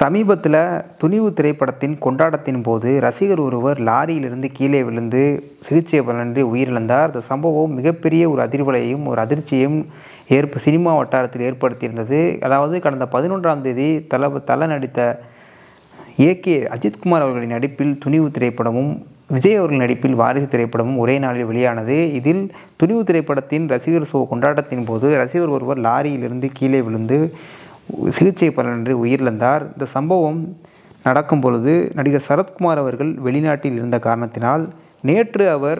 சமீபத்தில் துணிவு திரைப்படத்தின் கொண்டாட்டத்தின் போது ரசிகர் ஒருவர் லாரியிலிருந்து கீழே விழுந்து சிகிச்சை பலனின்றி உயிரிழந்தார் இந்த சம்பவம் மிகப்பெரிய ஒரு அதிர்வலையும் ஒரு அதிர்ச்சியும் ஏற்ப சினிமா வட்டாரத்தில் ஏற்படுத்தியிருந்தது அதாவது கடந்த பதினொன்றாம் தேதி தல தல நடித்த ஏகே அஜித்குமார் அவர்களின் நடிப்பில் துணிவு திரைப்படமும் விஜய் அவர்கள் நடிப்பில் வாரிசு திரைப்படமும் ஒரே நாளில் வெளியானது இதில் துணிவு திரைப்படத்தின் ரசிகர் ஷோ கொண்டாட்டத்தின் போது ரசிகர் ஒருவர் லாரியிலிருந்து கீழே விழுந்து சிகிச்சை பலனின்றி உயிரிழந்தார் இந்த சம்பவம் நடக்கும் பொழுது நடிகர் சரத்குமார் அவர்கள் வெளிநாட்டில் இருந்த காரணத்தினால் நேற்று அவர்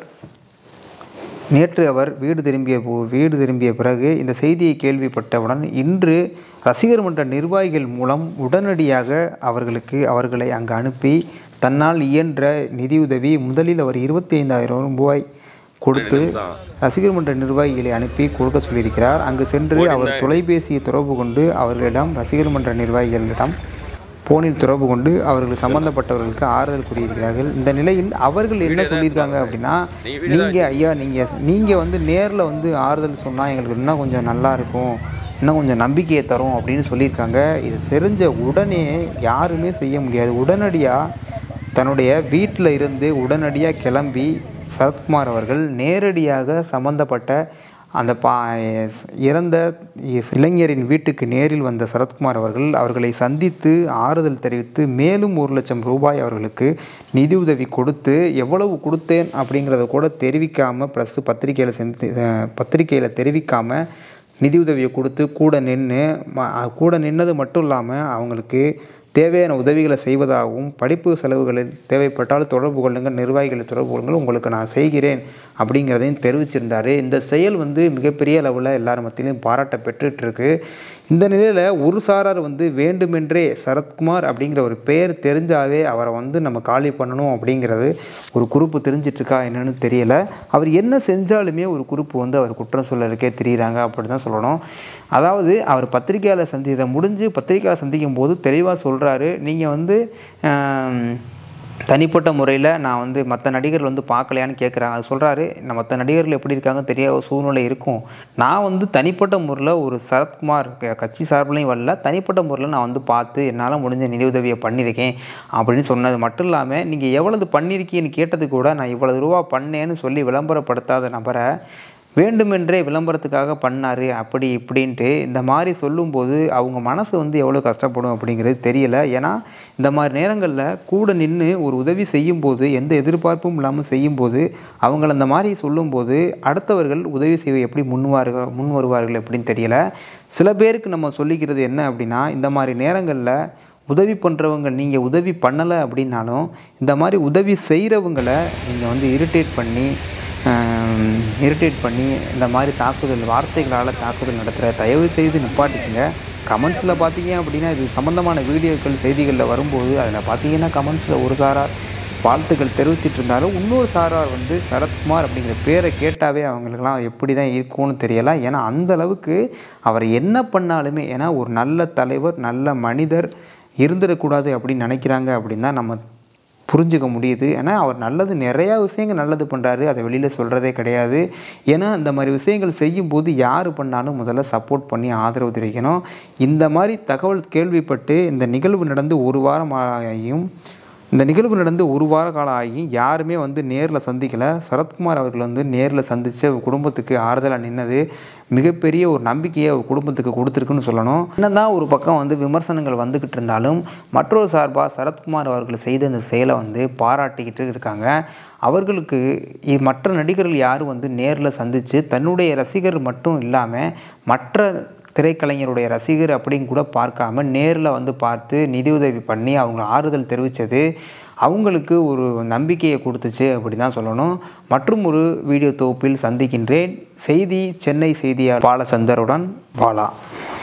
நேற்று அவர் வீடு திரும்பிய போ வீடு திரும்பிய பிறகு இந்த செய்தியை கேள்விப்பட்டவுடன் இன்று ரசிகர் மன்ற நிர்வாகிகள் மூலம் உடனடியாக அவர்களுக்கு அவர்களை அங்கு அனுப்பி தன்னால் இயன்ற நிதியுதவி முதலில் அவர் இருபத்தி ஐந்தாயிரம் ரூபாய் கொடுத்து ரசிகர் மன்ற நிர்வாகிகளை அனுப்பி கொடுக்க சொல்லியிருக்கிறார் அங்கு சென்று அவர் தொலைபேசியை தொடர்பு கொண்டு அவர்களிடம் ரசிகர் மன்ற நிர்வாகிகளிடம் போனில் தொடர்பு கொண்டு அவர்கள் சம்பந்தப்பட்டவர்களுக்கு ஆறுதல் கூறியிருக்கிறார்கள் இந்த நிலையில் அவர்கள் என்ன சொல்லியிருக்காங்க அப்படின்னா நீங்கள் ஐயா நீங்கள் நீங்கள் வந்து நேரில் வந்து ஆறுதல் சொன்னால் எங்களுக்கு இன்னும் கொஞ்சம் நல்லா இருக்கும் இன்னும் கொஞ்சம் நம்பிக்கையை தரும் அப்படின்னு சொல்லியிருக்காங்க இது தெரிஞ்ச உடனே யாருமே செய்ய முடியாது உடனடியாக தன்னுடைய வீட்டில் இருந்து உடனடியாக கிளம்பி சரத்குமார் அவர்கள் நேரடியாக சம்பந்தப்பட்ட அந்த பா இறந்த இளைஞரின் வீட்டுக்கு நேரில் வந்த சரத்குமார் அவர்கள் அவர்களை சந்தித்து ஆறுதல் தெரிவித்து மேலும் ஒரு லட்சம் ரூபாய் அவர்களுக்கு நிதியுதவி கொடுத்து எவ்வளவு கொடுத்தேன் அப்படிங்கிறத கூட தெரிவிக்காமல் ப்ளஸ் பத்திரிக்கையில் செஞ்சு பத்திரிக்கையில் தெரிவிக்காமல் நிதியுதவியை கொடுத்து கூட நின்று கூட நின்னது மட்டும் இல்லாமல் அவங்களுக்கு தேவையான உதவிகளை செய்வதாகவும் படிப்பு செலவுகளில் தேவைப்பட்டால் தொடர்பு கொள்ளுங்கள் நிர்வாகிகளை தொடர்பு கொள்ளுங்கள் உங்களுக்கு நான் செய்கிறேன் அப்படிங்கிறதையும் தெரிவிச்சிருந்தார் இந்த செயல் வந்து மிகப்பெரிய அளவில் எல்லார் மத்தியிலும் பாராட்ட பெற்றுட்ருக்கு இந்த நிலையில் ஒரு சாரார் வந்து வேண்டுமென்றே சரத்குமார் அப்படிங்கிற ஒரு பெயர் தெரிஞ்சாவே அவரை வந்து நம்ம காலி பண்ணணும் அப்படிங்கிறது ஒரு குரூப்பு தெரிஞ்சிட்ருக்கா என்னன்னு தெரியல அவர் என்ன செஞ்சாலுமே ஒரு குரூப்பு வந்து அவர் குற்றம் சொல்லலுக்கே தெரியுறாங்க அப்படி தான் சொல்லணும் அதாவது அவர் பத்திரிகையாளர் சந்தி இதை முடிஞ்சு பத்திரிகையாளர் சந்திக்கும் போது தெளிவாக சொல்கிறாரு நீங்கள் வந்து தனிப்பட்ட முறையில் நான் வந்து மற்ற நடிகர்கள் வந்து பார்க்கலையான்னு கேட்குறாங்க அது சொல்கிறாரு நான் மற்ற நடிகர்கள் எப்படி இருக்காங்க தெரியாத சூழ்நிலை இருக்கும் நான் வந்து தனிப்பட்ட முறையில் ஒரு சரத்குமார் கட்சி சார்பிலையும் வரல தனிப்பட்ட முறையில் நான் வந்து பார்த்து என்னால் முடிஞ்ச நிதியுதவியை பண்ணியிருக்கேன் அப்படின்னு சொன்னது மட்டும் இல்லாமல் நீங்கள் எவ்வளவு பண்ணியிருக்கீங்கன்னு கேட்டது கூட நான் இவ்வளவு ரூபா பண்ணேன்னு சொல்லி விளம்பரப்படுத்தாத நபரை வேண்டுமென்றே விளம்பரத்துக்காக பண்ணார் அப்படி இப்படின்ட்டு இந்த மாதிரி சொல்லும்போது அவங்க மனசு வந்து எவ்வளோ கஷ்டப்படும் அப்படிங்கிறது தெரியல ஏன்னா இந்த மாதிரி நேரங்களில் கூட நின்று ஒரு உதவி செய்யும்போது எந்த எதிர்பார்ப்பும் இல்லாமல் செய்யும்போது அவங்கள அந்த மாதிரி சொல்லும்போது அடுத்தவர்கள் உதவி செய்ய எப்படி முன்வார்கள் முன் வருவார்கள் எப்படின்னு தெரியல சில பேருக்கு நம்ம சொல்லிக்கிறது என்ன அப்படின்னா இந்த மாதிரி நேரங்களில் உதவி பண்ணுறவங்க நீங்கள் உதவி பண்ணலை அப்படின்னாலும் இந்த மாதிரி உதவி செய்கிறவங்களை நீங்கள் வந்து இரிட்டேட் பண்ணி இரிட்டேட் பண்ணி இந்த மாதிரி தாக்குதல் வார்த்தைகளால் தாக்குதல் நடத்துகிற தயவு செய்து நிப்பாட்டிக்கங்க கமெண்ட்ஸில் பார்த்தீங்க அப்படின்னா இது சம்மந்தமான வீடியோக்கள் செய்திகளில் வரும்போது அதில் பார்த்தீங்கன்னா கமெண்ட்ஸில் ஒரு சாரார் வாழ்த்துக்கள் தெரிவிச்சிட்டு இருந்தாலும் இன்னொரு சாரார் வந்து சரத்குமார் அப்படிங்கிற பேரை கேட்டாவே அவங்களுக்கெல்லாம் எப்படி தான் இருக்கும்னு தெரியல ஏன்னா அந்த அளவுக்கு அவர் என்ன பண்ணாலுமே ஏன்னா ஒரு நல்ல தலைவர் நல்ல மனிதர் இருந்துடக்கூடாது அப்படின்னு நினைக்கிறாங்க அப்படின்னு தான் நம்ம புரிஞ்சுக்க முடியுது ஏன்னா அவர் நல்லது நிறையா விஷயங்கள் நல்லது பண்ணுறாரு அதை வெளியில் சொல்கிறதே கிடையாது ஏன்னா இந்த மாதிரி விஷயங்கள் செய்யும்போது யார் பண்ணாலும் முதல்ல சப்போர்ட் பண்ணி ஆதரவு தெரிவிக்கணும் இந்த மாதிரி தகவல் கேள்விப்பட்டு இந்த நிகழ்வு நடந்து ஒரு வாரம் ஆகியும் இந்த நிகழ்வு நடந்து ஒரு வார காலம் ஆகி யாருமே வந்து நேரில் சந்திக்கலை சரத்குமார் அவர்கள் வந்து நேரில் சந்தித்து குடும்பத்துக்கு ஆறுதலாக நின்னது மிகப்பெரிய ஒரு நம்பிக்கையை அவர் குடும்பத்துக்கு கொடுத்துருக்குன்னு சொல்லணும் என்னதான் ஒரு பக்கம் வந்து விமர்சனங்கள் வந்துக்கிட்டு இருந்தாலும் மற்றொரு சார்பாக சரத்குமார் அவர்கள் செய்த இந்த செயலை வந்து பாராட்டிக்கிட்டு இருக்காங்க அவர்களுக்கு மற்ற நடிகர்கள் யாரும் வந்து நேரில் சந்தித்து தன்னுடைய ரசிகர் மட்டும் இல்லாமல் மற்ற திரைக்கலைஞருடைய ரசிகர் அப்படின்னு கூட பார்க்காம நேரில் வந்து பார்த்து நிதியுதவி பண்ணி அவங்க ஆறுதல் தெரிவித்தது அவங்களுக்கு ஒரு நம்பிக்கையை கொடுத்துச்சு அப்படி தான் சொல்லணும் மற்றும் ஒரு வீடியோ தொகுப்பில் சந்திக்கின்றேன் செய்தி சென்னை செய்தியாளர் பாலசந்தருடன் பாலா